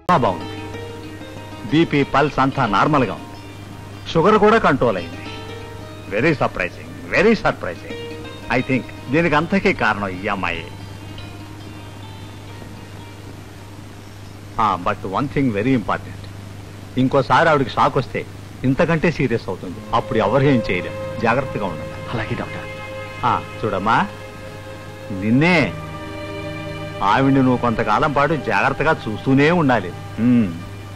చాలా బాగుంది BP pulse అంతా నార్మల్గా ఉంది షుగర్ కూడా కంట్రోల్ అయింది very surprising very surprising I think దీనికి అంతకీ కారణం ఈ అమ్మాయి but one thing very important ఇంకోసారి ఆవిడకి షాక్ వస్తే ఇంతకంటే సీరియస్ అవుతుంది అప్పుడు ఎవరు ఏం చేయలేం జాగ్రత్తగా ఉండాలి అలాగే డాక్టర్ ఆ, చూడమ్మా నిన్నే ఆవిడ్ని నువ్వు కొంతకాలం పాటు జాగ్రత్తగా చూస్తూనే ఉండాలి ఉమ్.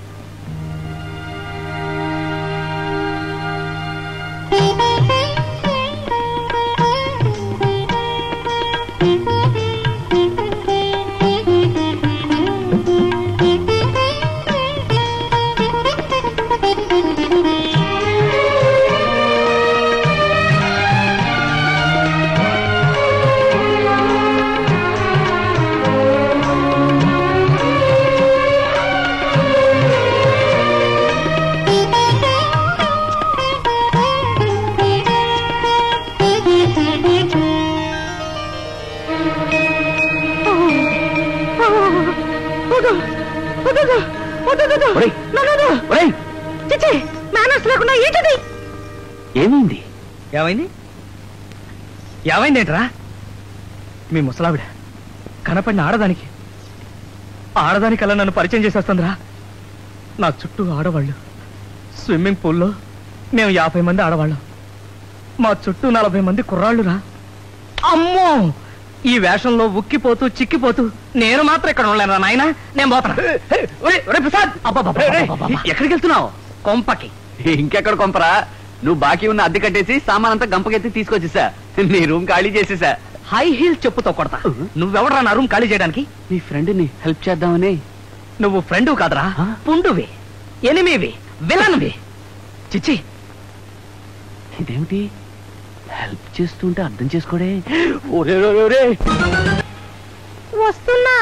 ఒరేయ్, ఒరేయ్, చిచి మేనర్స్ లేకుండా ఏంటిది ఏమైంది ఏమైంది ఏమైందేంట్రా మీ ముసలావిడ కనపడిన ఆడదానికి ఆడదానికి అలా నన్ను పరిచయం చేసేస్తుందిరా నా చుట్టూ ఆడవాళ్ళు స్విమ్మింగ్ పూల్లో మేము యాభై మంది ఆడవాళ్ళం మా చుట్టూ నలభై మంది కుర్రాళ్ళురా అమ్మో ఈ వేషంలో ఉక్కిపోతూ చిక్కిపోతూ నేను మాత్రం ఇక్కడ ఉండలేను నాయన నేను పోతాను ఒరేయ్, ఒరేయ్ ప్రసాద్ అబ్బబ్బబ్బబ్బబ్బబ్బ. ఎక్కడికి వెళ్తున్నావు కొంపకి ఇంకెక్కడ కొంపరా నువ్వు బాకీ ఉన్న అద్దె కట్టేసి సామాన్ అంతా గంపకెత్తి తీసుకొచ్చేసా నీ రూమ్ ఖాళీ చేసేసా హై హీల్స్ చెప్పుతో కొడతా నువ్వెవడరా నా రూమ్ ఖాళీ చేయడానికి నీ ఫ్రెండ్ ని హెల్ప్ చేద్దామని నువ్వు ఫ్రెండ్ కాదురా ఆ? పుండువి ఎనిమివి విలన్వి చిచ్చి ఇదేమిటి హెల్ప్ చేస్తుంటే అర్థం చేసుకోడే ఒరే ఒరే, ఒరే వస్తున్నా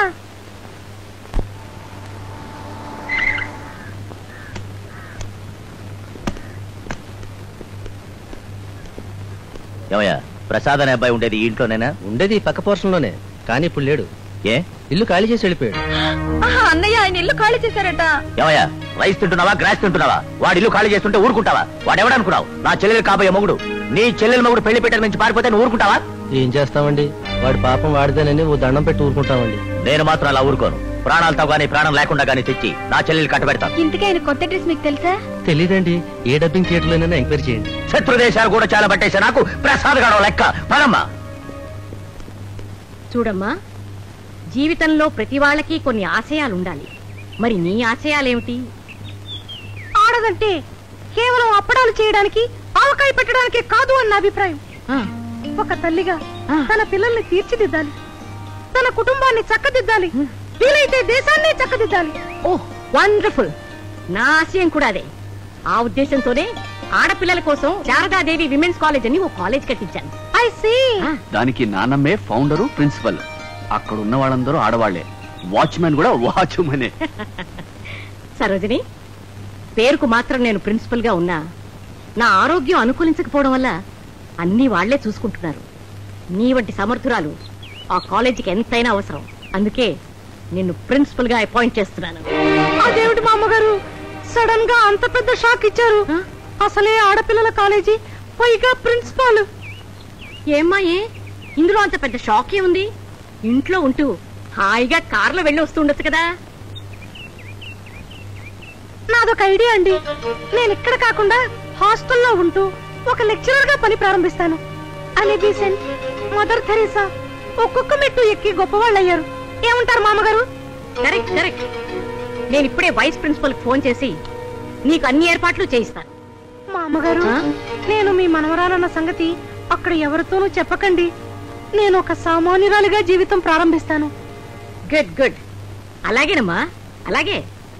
ఏమయ్యా ప్రసాద్ అనే అబ్బాయి ఉండేది ఈ ఇంట్లోనేనా ఉండేది ఈ పక్క పోర్షన్ లోనే కానీ ఇప్పుడు లేడు ఏ ఇల్లు ఖాళీ చేసి వెళ్ళిపోయాడు ఆహా, అన్నయ్య ఆయన ఇల్లు ఖాళీ చేశారట ఏమయ్యా రైస్ తింటున్నావా గ్రాస్ తింటున్నావా వాడి ఇల్లు ఖాళీ చేస్తుంటే ఊరుకుంటావా వాడు ఎవడనుకున్నావు నా చెల్లెలు కాబోయే మొగుడు నీ చెల్లెల మొగుడు పెళ్లి పెట్టక నుంచి పారిపోతే నువ్వు ఊరుకుంటావా ఏం చేస్తామండి వాడి పాపం వాడిదేనని ఓ దండం పెట్టి ఊరుకుంటామండి నేను మాత్రం అలా ఊరుకోను ప్రాణాలతో గానీ ప్రాణం లేకుండా గానీ తెచ్చి నా చెల్లెలు కట్టబెడతాను ఇంతకీ ఆయన కొత్త డ్రెస్ మీకు తెలుసా తెలీదండి ఏ డబ్బింగ్ థియేటర్ లోనైనా ఎంక్వైరీ చేయండి శత్రు దేశాలు కూడా చాలా పట్టేసా నాకు ప్రసాద్ గాడో లెక్క పదమ్మా చూడమ్మా జీవితంలో ప్రతి వాళ్ళకి కొన్ని ఆశయాలు ఉండాలి మరి నీ ఆశయాలేమిటి ఆడదంటే కేవలం అప్పడాలు చేయడానికి ఆవకాయ పెట్టడానికి కాదు అన్న అభిప్రాయం ఆ, ఒక తల్లిగా ఆ. తన పిల్లల్ని తీర్చిదిద్దాలి తన కుటుంబాన్ని చక్కదిద్దాలి వీలైతే దేశాన్ని చక్కదిద్దాలి ఓ వండర్ఫుల్ నా ఆశయం కూడా అదే ఆ ఉద్దేశంతోనే ఆడపిల్లల కోసం శారదాదేవి విమెన్స్ కాలేజ్ అని ఓ కాలేజ్ కట్టించాను ఐ సీ ఆ, దానికి నానమ్మే ఫౌండరు ప్రిన్సిపల్ అక్కడ ఉన్న వాళ్ళందరూ ఆడవాళ్లే వాచ్మెన్ కూడా వాచ్మనే సరోజిని పేరుకు మాత్రం నేను ప్రిన్సిపల్ గా ఉన్నా నా ఆరోగ్యం అనుకూలించకపోవడం వల్ల అన్ని వాళ్లే చూసుకుంటున్నారు నీ వంటి సమర్థురాలు ఆ కాలేజీకి ఎంతైనా అవసరం అందుకే నిన్ను ప్రిన్సిపల్ గా అపాయింట్ చేస్తున్నాను అదేమిటి మా అమ్మగారు సడన్ గా అంత పెద్ద షాక్ ఇచ్చారు ఆ? అసలే ఆడపిల్లల కాలేజీ పైగా ప్రిన్సిపాల్ ఏమ్మా ఏ ఇందులో అంత పెద్ద షాక్ ఉంది ఇంట్లో ఉంటూ హాయిగా కార్లో వెళ్ళి వస్తూ ఉండొచ్చు కదా నాదొక ఐడియా అండి నేను ఇక్కడ కాకుండా హాస్టల్లో ఉంటూ ఒక లెక్చరర్ గా పని ప్రారంభిస్తాను అని డీసెంట్ మదర్ థెరీసా ఒక్కొక్క మెట్టు ఎక్కి గొప్పవాళ్ళయ్యారు ఏమంటారు మామగారు కరెక్ట్ కరెక్ట్ నేను ఇప్పుడే వైస్ ప్రిన్సిపల్ ఫోన్ చేసి నీకు అన్ని ఏర్పాట్లు చేయిస్తాను మా అమ్మగారు ఆ? నేను మీ మనవరాలన్న సంగతి అక్కడ ఎవరితోనూ చెప్పకండి నేను ఒక సామాన్యురాలిగా జీవితం ప్రారంభిస్తాను గుడ్ గుడ్ అలాగేనమ్మా అలాగే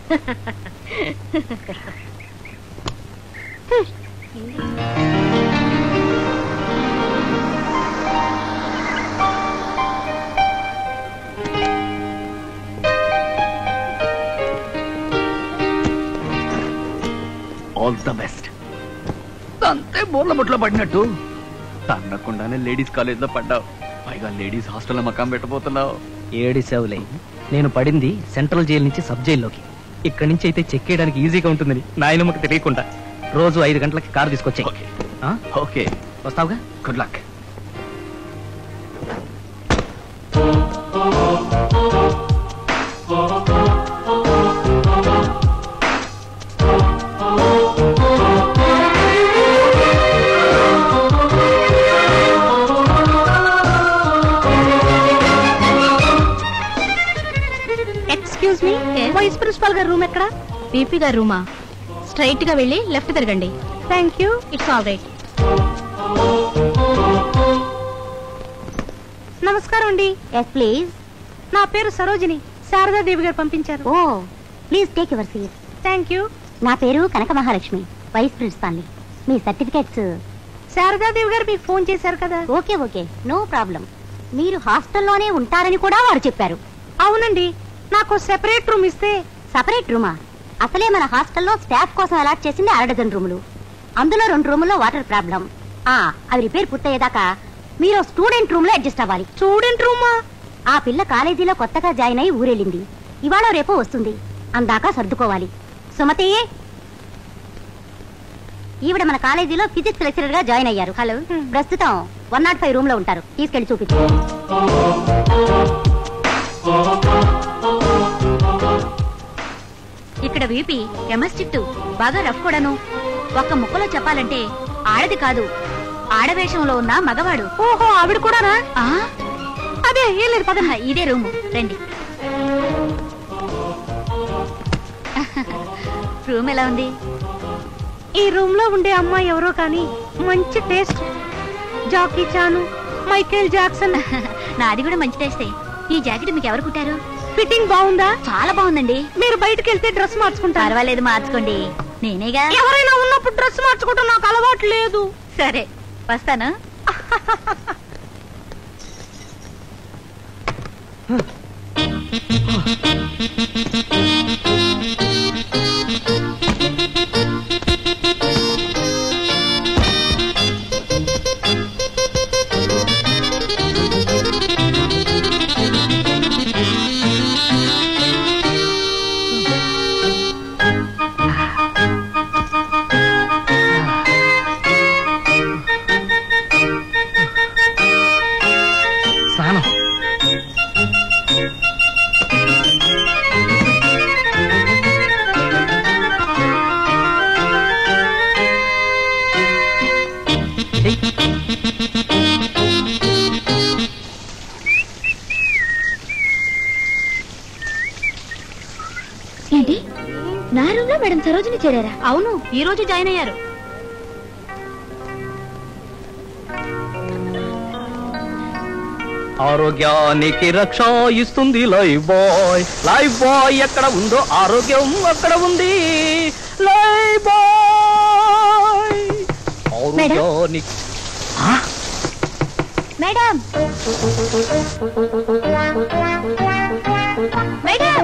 ఆల్ ద బెస్ట్ అంతే బోర్ల బొట్లో పడినట్టు తన్నకుండానే లేడీస్ కాలేజ్ లో పడ్డావు పైగా లేడీస్ హాస్టల్లో మకాం పెట్టబోతున్నావు ఏడి సేవలే నేను పడింది సెంట్రల్ జైలు నుంచి సబ్ జైల్లోకి ఇక్కడి నుంచి అయితే చెక్ చేయడానికి ఈజీగా ఉంటుందని నాయనమ్మకి తెలియకుండా రోజు ఐదు గంటలకి కారు తీసుకొచ్చాయి ఓకే ఓకే వస్తావుగా good luck excuse me vice principal గారి రూమ్ ఎక్కడ పీపీ గారు రూమా స్ట్రైట్ గా వెళ్ళి లెఫ్ట్ తిరగండి thank you it's all right నమస్కారం అండి ఎస్ ప్లీజ్ నా పేరు సరోజిని శారదాదేవి గారు పంపించారు ఓ please take your seat thank you నా పేరు కనక మహాలక్ష్మి వైస్ ప్రిన్సిపాల్ని మీ సర్టిఫికేట్స్ శారదాదేవి గారు మీకు ఫోన్ చేశారు కదా ఓకే ఓకే నో ప్రాబ్లం మీరు హాస్టల్లోనే ఉంటారని కూడా వారు చెప్పారు అవునండి నాకు సెపరేట్ రూమ్ ఇస్తే సపరేట్ రూమా అసలే మన హాస్టల్లో స్టాఫ్ కోసం అలాట్ చేసింది అర డజన్ రూములు అందులో రెండు రూముల్లో వాటర్ ప్రాబ్లం ఆ అవి రిపేర్ పూర్తయ్యేదాకా మీరు స్టూడెంట్ రూమ్ లో అడ్జస్ట్ అవ్వాలి స్టూడెంట్ రూమా ఆ పిల్ల కాలేజీలో కొత్తగా జాయిన్ అయి ఊరెళ్ళింది ఇవాళ రేపు వస్తుంది అందాక సర్దుకోవాలి సుమతి ఈవిడ మన కాలేజీలో ఫిజిక్స్ లెక్చరర్ గా జాయిన్ అయ్యారు హలో ప్రస్తుతం వన్ నాట్ ఫైవ్ రూమ్ లో ఉంటారు తీసుకెళ్లి చూపించు ఇక్కడ వీపీ కెమిస్ట్రిక్ బాగా రఫ్ కూడాను ఒక్క ముక్కలో చెప్పాలంటే ఆడది కాదు ఆడవేషంలో ఉన్న మగవాడు ఓహో ఆవిడ కూడానా ఆ అదే ఏం లేదు పదండి ఇదే రూము రండి రూమ్ ఎలా ఉంది ఈ రూమ్ లో ఉండే అమ్మాయి ఎవరో కానీ మంచి taste Jackie Chan Michael Jackson నాది కూడా మంచి టేస్టే ఈ జాకెట్ మీకు ఎవరు కుట్టారు ఫిట్టింగ్ బాగుందా చాలా బాగుందండి మీరు బయటకు వెళ్తే డ్రెస్ మార్చుకుంటారు పర్వాలేదు మార్చుకోండి నేనేగా ఎవరైనా ఉన్నప్పుడు డ్రెస్ మార్చుకోవటం నాకు అలవాటు లేదు సరే వస్తాను స్నానం ఏంటి నా రూమ్ లో మేడం సరోజిని చేరారా అవును ఈ రోజు జాయిన్ అయ్యారు ఆరోగ్యానికి రక్ష ఇస్తుంది లైఫ్ బాయ్ లైఫ్ బాయ్ ఎక్కడ ఉందో ఆరోగ్యం అక్కడ ఉంది లైఫ్ బాయ్ ఆరోగ్యానికి మేడం మేడం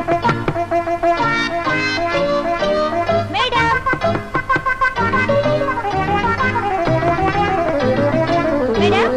మేడం మేడం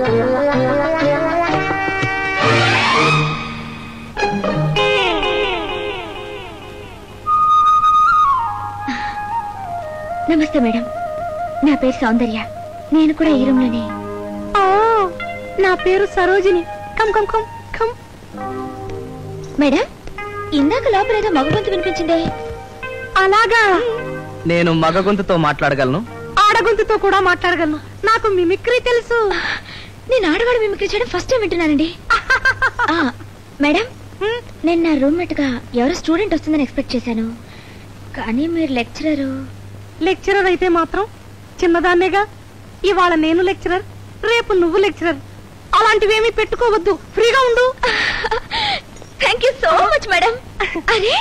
నమస్తే మేడం నా పేరు సౌందర్య నేను కూడా ఈ రూమ్ లోనే ఆ, నా పేరు Sarojini come come come come madam ఇందాక లోపల ఏదో మగ గొంతు వినిపించిందే అలాగా నేను మగ గొంతుతో మాట్లాడగలను ఆడగొంతుతో కూడా మాట్లాడగలను నాకు మిమిక్రీ తెలుసు నేను ఆడవాడు మిమిక్రీ చేయడం ఫస్ట్ టైం వింటున్నానండి ఆ, మేడం నేను నా రూమ్మేట్ గా ఎవరో స్టూడెంట్ వస్తుందని ఎక్స్పెక్ట్ చేశాను కానీ మీరు లెక్చరరు లెక్చరర్ అయితే మాత్రం చిన్నదాన్నేగా ఇవాళ నేను లెక్చరర్ రేపు నువ్వు లెక్చరర్ అలాంటివేమీ పెట్టుకోవద్దు ఫ్రీగా ఉండు thank you so much madam అరే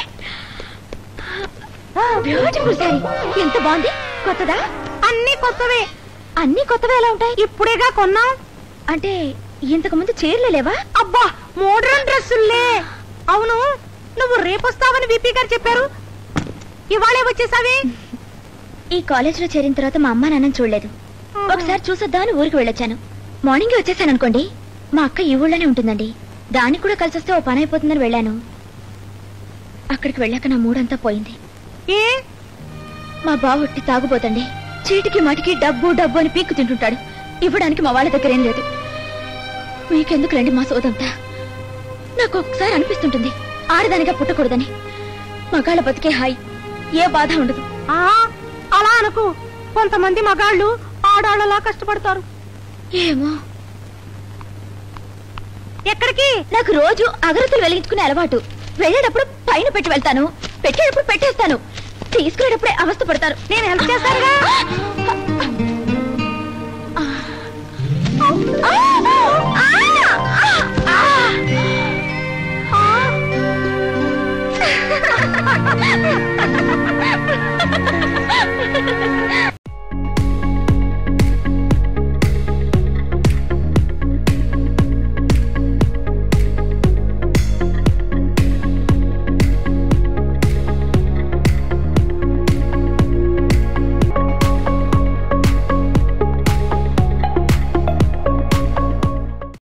బ్యూటిఫుల్ సారీ ఎంత బాగుంది కొత్తదా అన్ని కొత్తవే అన్ని కొత్తవి ఎలా ఉంటాయి ఇప్పుడేగా కొన్నాం అంటే ఇంతకు ముందు చీరలు లేవా అబ్బా మోడర్న్ డ్రెస్సుల్లే అవును నువ్వు రేపొస్తావని విపి గారు చెప్పారు ఇవాళే వచ్చేసావి ఈ కాలేజ్ లో చేరిన తర్వాత మా అమ్మ నాన్నని చూడలేదు ఒకసారి చూసొద్దామని ఊరికి వెళ్ళొచ్చాను మార్నింగ్ వచ్చేసాను అనుకోండి మా అక్క ఈ ఊళ్ళోనే ఉంటుందండి దానికి కూడా కలిసి వస్తే ఓ పని అయిపోతుందని వెళ్ళాను అక్కడికి వెళ్ళాక నా మూడంతా పోయింది ఏ మా బావొట్టి తాగుబోతండి చీటికి మాటికి డబ్బు డబ్బు అని పీక్కు తింటుంటాడు ఇవ్వడానికి మా వాళ్ళ దగ్గర ఏం లేదు మీకెందుకు రండి మా సోదంతా నాకు ఒకసారి అనిపిస్తుంటుంది ఆడదానిగా పుట్టకూడదని మగాళ్ళ బతికే హాయి ఏ బాధ ఉండదు ఆ అలా అనుకు కొంతమంది మగాళ్ళు ఆడాళ్ళలా కష్టపడతారు ఏమో ఎక్కడికి నాకు రోజు అగరత్తులు వెలిగించుకునే అలవాటు వెళ్ళేటప్పుడు పైన పెట్టి వెళ్తాను పెట్టేటప్పుడు పెట్టేస్తాను తీసుకునేటప్పుడే అవస్థ పడతారు నేను హెల్ప్ చేస్తానుగా ఆ!